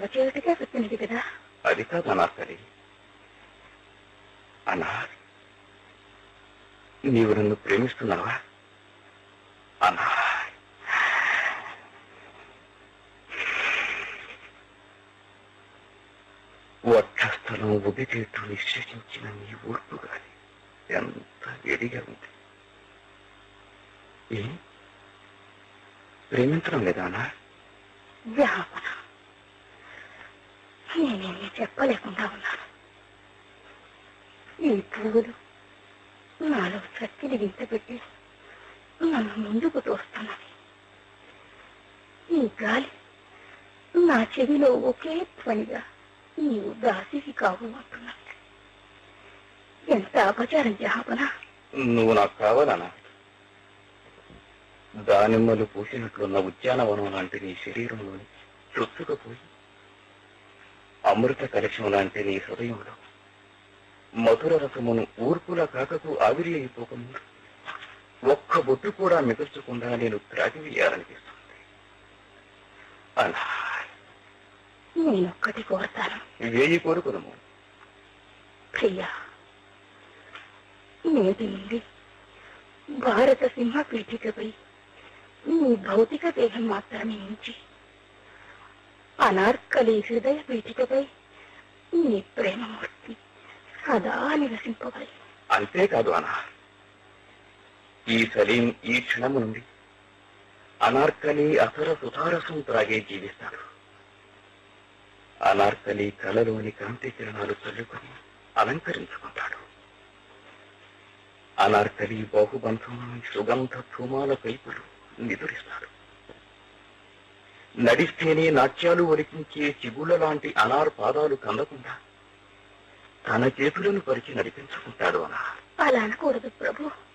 చేయుటకే వచ్చినది కదా అది కాదు అనార్కలి అనార్ నీవు నన్ను ప్రేమిస్తున్నావా అనార్ వక్షస్థలం ఉదిచేట్టు నిశ్చయించిన నీ ఊర్పు గాని ఎంత వేడిగా ఉంది ఏ ప్రేమించడం లేదా అనార్ జాపన నేనేమి చెప్పలేకుండా ఉన్నాను ఈ పువ్వులు నాలో శక్తిని వింతపెట్టి నన్ను ముందుకు తోస్తున్నది ఈ గాలి నా చెవిలో ఒకే ధ్వనిగా నీవు దాసికి కావు అంటున్నది ఎంత అపచారం జాపన నువ్వు నాకు కావాలనా దానిమ్మలు పూసినట్లున్న ఉద్యానవనం లాంటి నీ శరీరంలోని చొచ్చుకపోయి అమృత కలశం లాంటి నీ హృదయంలో మధుర రసమును ఊర్పుల కాకకు ఆవిరి అయిపోకముందు ఒక్క బొట్టు కూడా మిగల్చకుండా నేను త్రాగివేయాలనిపిస్తుంది అలా నేనొక్కటి కోరతాను వేయి కోరుకునము ప్రియా నేటి నుండి భారత సింహ పీఠికపై నీ భౌతిక దేహం మాత్రమే ఉంచి అనార్కలి హృదయ పీఠికపై నీ ప్రేమమూర్తి సదా నివసింపవలె అంతేకాదు అనా ఈ సలీం ఈ క్షణము నుండి అనార్కలి అసర సుధారసం త్రాగే జీవిస్తాడు అనార్కలి కళలోని కాంతి కిరణాలు చల్లుకొని అలంకరించుకుంటాడు అనార్కలి బాహుబంధం సుగంధ ధూమాల పైపులు నిదురిస్తాడు నడిస్తేనే నాట్యాలు ఒలికించే చిగుళ్ళ లాంటి అనార్ పాదాలు కందకుండా తన చేతులను పరిచి నడిపించుకుంటాడు అనార్ అలా అనకూడదు ప్రభు